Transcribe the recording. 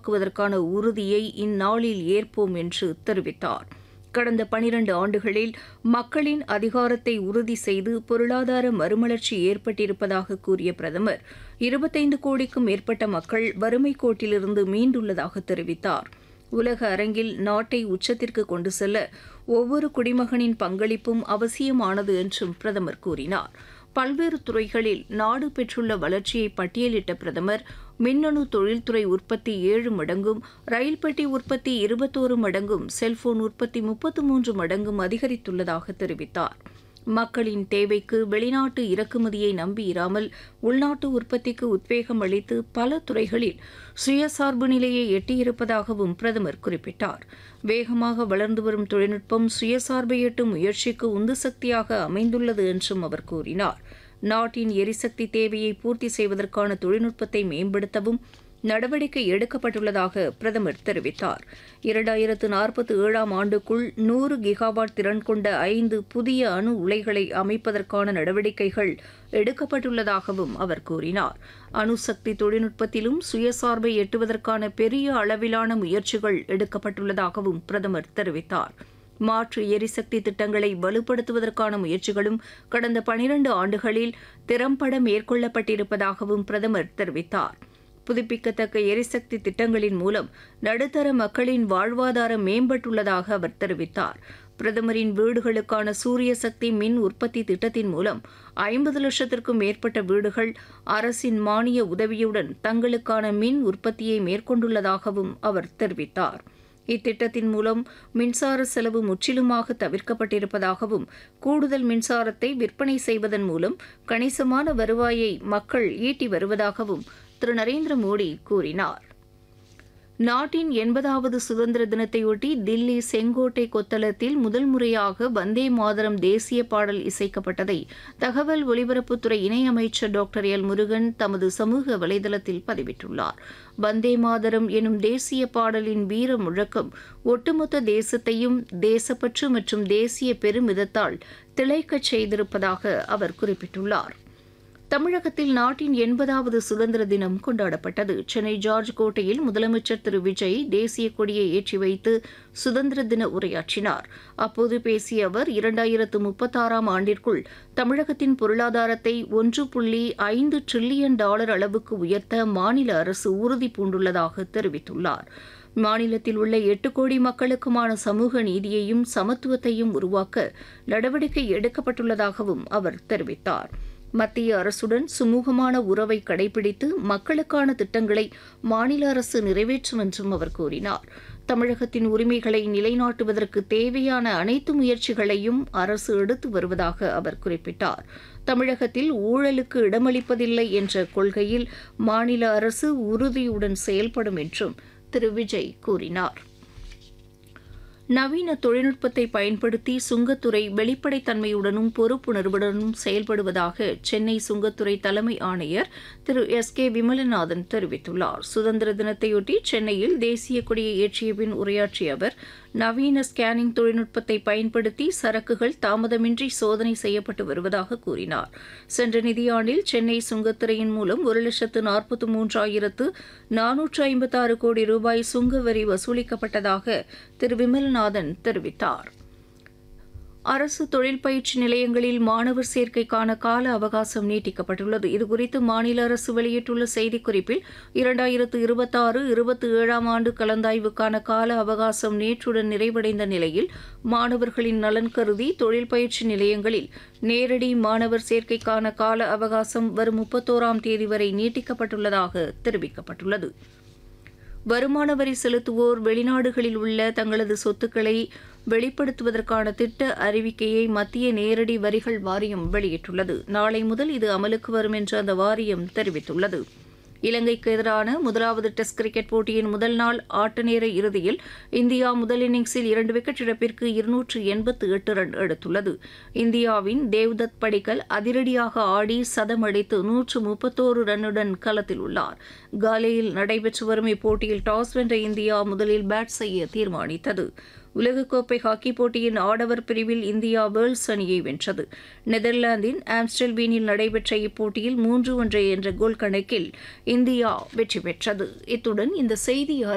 உருவாக்குவதற்கான உறுதியை இந்நாளில் ஏற்போம் என்று தெரிவித்தார் கடந்த பனிரண்டு ஆண்டுகளில் மக்களின் அதிகாரத்தை உறுதி செய்து பொருளாதார மறுமலர்ச்சி ஏற்பட்டிருப்பதாக கூறிய பிரதமர் இருபத்தைந்து கோடிக்கும் மேற்பட்ட மக்கள் வறுமை கோட்டிலிருந்து மீண்டுள்ளதாக தெரிவித்தார் உலக அரங்கில் நாட்டை உச்சத்திற்கு கொண்டு செல்ல ஒவ்வொரு குடிமகனின் பங்களிப்பும் அவசியமானது என்றும் பிரதமர் கூறினார் பல்வேறு துறைகளில் நாடு பெற்றுள்ள வளர்ச்சியை பட்டியலிட்ட பிரதமர் மின்னணு தொழில்துறை உற்பத்தி ஏழு மடங்கும் ரயில் பெட்டி உற்பத்தி இருபத்தோரு மடங்கும் செல்போன் உற்பத்தி முப்பத்து மூன்று மடங்கும் அதிகரித்துள்ளதாக தெரிவித்தார் மக்களின் தேவைக்கு வெளிநாட்டு இறக்குமதியை நம்பியிராமல் உள்நாட்டு உற்பத்திக்கு உத்வேகம் அளித்து பல துறைகளில் சுயசார்பு நிலையை எட்டியிருப்பதாகவும் பிரதமர் குறிப்பிட்டார் வேகமாக வளர்ந்து வரும் தொழில்நுட்பம் சுயசார்பை எட்டும் முயற்சிக்கு உந்து சக்தியாக அமைந்துள்ளது என்றும் அவர் கூறினார் நாட்டின் எரிசக்தி தேவையை பூர்த்தி செய்வதற்கான தொழில்நுட்பத்தை மேம்படுத்தவும் நடவடிக்கை எடுக்கப்பட்டுள்ளதாக பிரதமர் தெரிவித்தார் இரண்டாயிரத்து நாற்பத்தி ஏழாம் ஆண்டுக்குள் நூறு கிகாவாட் திறன் கொண்ட ஐந்து புதிய அணு உலைகளை அமைப்பதற்கான நடவடிக்கைகள் எடுக்கப்பட்டுள்ளதாகவும் அவர் கூறினார் அணுசக்தி தொழில்நுட்பத்திலும் சுயசார்பை எட்டுவதற்கான பெரிய அளவிலான முயற்சிகள் எடுக்கப்பட்டுள்ளதாகவும் பிரதமர் தெரிவித்தார் மாற்று எரிசக்தி திட்டங்களை வலுப்படுத்துவதற்கான முயற்சிகளும் கடந்த பனிரண்டு ஆண்டுகளில் திறம்பட மேற்கொள்ளப்பட்டிருப்பதாகவும் பிரதமர் தெரிவித்தார் புதுப்பிக்கத்தக்க எரிசக்தி திட்டங்களின் மூலம் நடுத்தர மக்களின் வாழ்வாதாரம் மேம்பட்டுள்ளதாக அவர் தெரிவித்தார் பிரதமரின் வீடுகளுக்கான சூரிய சக்தி மின் உற்பத்தி திட்டத்தின் மூலம் ஐம்பது லட்சத்திற்கும் மேற்பட்ட வீடுகள் அரசின் மானிய உதவியுடன் தங்களுக்கான மின் உற்பத்தியை மேற்கொண்டுள்ளதாகவும் அவர் தெரிவித்தார் இத்திட்டத்தின் மூலம் மின்சார செலவு முற்றிலுமாக தவிர்க்கப்பட்டிருப்பதாகவும் கூடுதல் மின்சாரத்தை விற்பனை செய்வதன் மூலம் கணிசமான வருவாயை மக்கள் ஈட்டி வருவதாகவும் திரு நரேந்திர மோடி கூறினார் நாட்டின் எண்பதாவது சுதந்திர தினத்தையொட்டி தில்லி செங்கோட்டை கொத்தளத்தில் முதல் முறையாக வந்தே மாதரம் தேசிய பாடல் இசைக்கப்பட்டதை தகவல் ஒலிபரப்புத்துறை இணையமைச்சர் டாக்டர் எல் முருகன் தமது சமூக வலைதளத்தில் பதிவிட்டுள்ளார் வந்தே மாதரம் எனும் தேசிய பாடலின் வீர முழக்கம் ஒட்டுமொத்த தேசத்தையும் தேசப்பற்று மற்றும் தேசிய பெருமிதத்தால் திளைக்கச் செய்திருப்பதாக அவர் குறிப்பிட்டுள்ளார் தமிழகத்தில் நாட்டின் எண்பதாவது சுதந்திர தினம் கொண்டாடப்பட்டது சென்னை ஜார்ஜ் கோட்டையில் முதலமைச்சர் திரு விஜய் தேசிய கொடியை ஏற்றி வைத்து சுதந்திர தின உரையாற்றினார் அப்போது பேசிய அவர் இரண்டாயிரத்து முப்பத்தாறாம் ஆண்டிற்குள் தமிழகத்தின் பொருளாதாரத்தை ஒன்று புள்ளி ஐந்து டிரில்லியன் டாலர் அளவுக்கு உயர்த்த மாநில அரசு உறுதி பூண்டுள்ளதாக தெரிவித்துள்ளார் மாநிலத்தில் உள்ள எட்டு கோடி மக்களுக்குமான சமூக நீதியையும் சமத்துவத்தையும் உருவாக்க நடவடிக்கை எடுக்கப்பட்டுள்ளதாகவும் அவர் தெரிவித்தார் மத்திய அரசுடன் சுமூகமான உறவை கடைபிடித்து மக்களுக்கான திட்டங்களை மாநில அரசு நிறைவேற்றும் என்றும் அவர் கூறினார் தமிழகத்தின் உரிமைகளை நிலைநாட்டுவதற்கு தேவையான அனைத்து முயற்சிகளையும் அரசு எடுத்து வருவதாக அவர் குறிப்பிட்டார் தமிழகத்தில் ஊழலுக்கு இடமளிப்பதில்லை என்ற கொள்கையில் மாநில அரசு உறுதியுடன் செயல்படும் என்றும் திரு விஜய் கூறினார் நவீன தொழில்நுட்பத்தை பயன்படுத்தி சுங்கத்துறை வெளிப்படைத்தன்மையுடனும் பொறுப்புணர்வுடனும் செயல்படுவதாக சென்னை சுங்கத்துறை தலைமை ஆணையர் திரு எஸ் கே விமலநாதன் தெரிவித்துள்ளார் சுதந்திர தினத்தையொட்டி சென்னையில் தேசிய கொடியை ஏற்றிய பின் உரையாற்றிய அவர் நவீன ஸ்கேனிங் தொழில்நுட்பத்தை பயன்படுத்தி சரக்குகள் தாமதமின்றி சோதனை செய்யப்பட்டு வருவதாக கூறினார் சென்ற நிதியாண்டில் சென்னை சுங்கத்துறையின் மூலம் ஒரு லட்சத்து நாற்பத்து மூன்றாயிரத்து நானூற்று ஐம்பத்தாறு கோடி ரூபாய் சுங்க வரி வசூலிக்கப்பட்டதாக திரு விமல்நாதன் தெரிவித்தார் அரசு தொழில் பயிற்சி நிலையங்களில் மாணவர் சேர்க்கைக்கான கால அவகாசம் நீட்டிக்கப்பட்டுள்ளது இதுகுறித்து மாநில அரசு வெளியிட்டுள்ள செய்திக்குறிப்பில் இரண்டாயிரத்து இருபத்தாறு இருபத்தி ஏழாம் ஆண்டு கலந்தாய்வுக்கான கால அவகாசம் நேற்றுடன் நிறைவடைந்த நிலையில் மாணவர்களின் நலன் கருதி தொழில் பயிற்சி நிலையங்களில் நேரடி மாணவர் சேர்க்கைக்கான கால அவகாசம் வரும் முப்பத்தோராம் தேதி வரை நீட்டிக்கப்பட்டுள்ளதாக தெரிவிக்கப்பட்டுள்ளது வருமான வரி செலுத்துவோர் வெளிநாடுகளில் உள்ள தங்களது சொத்துக்களை வெளிப்படுத்துவதற்கான திட்ட அறிவிக்கையை மத்திய நேரடி வரிகள் வாரியம் வெளியிட்டுள்ளது நாளை முதல் இது அமலுக்கு வரும் என்று அந்த வாரியம் தெரிவித்துள்ளது இலங்கைக்கு எதிரான முதலாவது டெஸ்ட் கிரிக்கெட் போட்டியின் முதல் நாள் ஆட்ட நேர இறுதியில் இந்தியா முதல் இன்னிங்ஸில் இரண்டு விக்கெட் இழப்பிற்கு இருநூற்று எண்பத்து எட்டு ரன் எடுத்துள்ளது இந்தியாவின் தேவ்தத் படிக்கல் அதிரடியாக ஆடி சதம் அடித்து நூற்று முப்பத்தோரு ரன்னுடன் களத்தில் உள்ளார் காலேயில் நடைபெற்று வரும் இப்போட்டியில் டாஸ் வென்ற இந்தியா முதலில் பேட் செய்ய தீர்மானித்தது உலகக்கோப்பை ஹாக்கி போட்டியின் ஆடவர் பிரிவில் இந்தியா வேர்ல்ஸ் அணியை வென்றது நெதர்லாந்தின் ஆம்ஸ்டல்வீனில் நடைபெற்ற இப்போட்டியில் மூன்று ஒன்றை என்ற கோல் கணக்கில் இந்தியா வெற்றி பெற்றது இத்துடன் இந்த செய்தி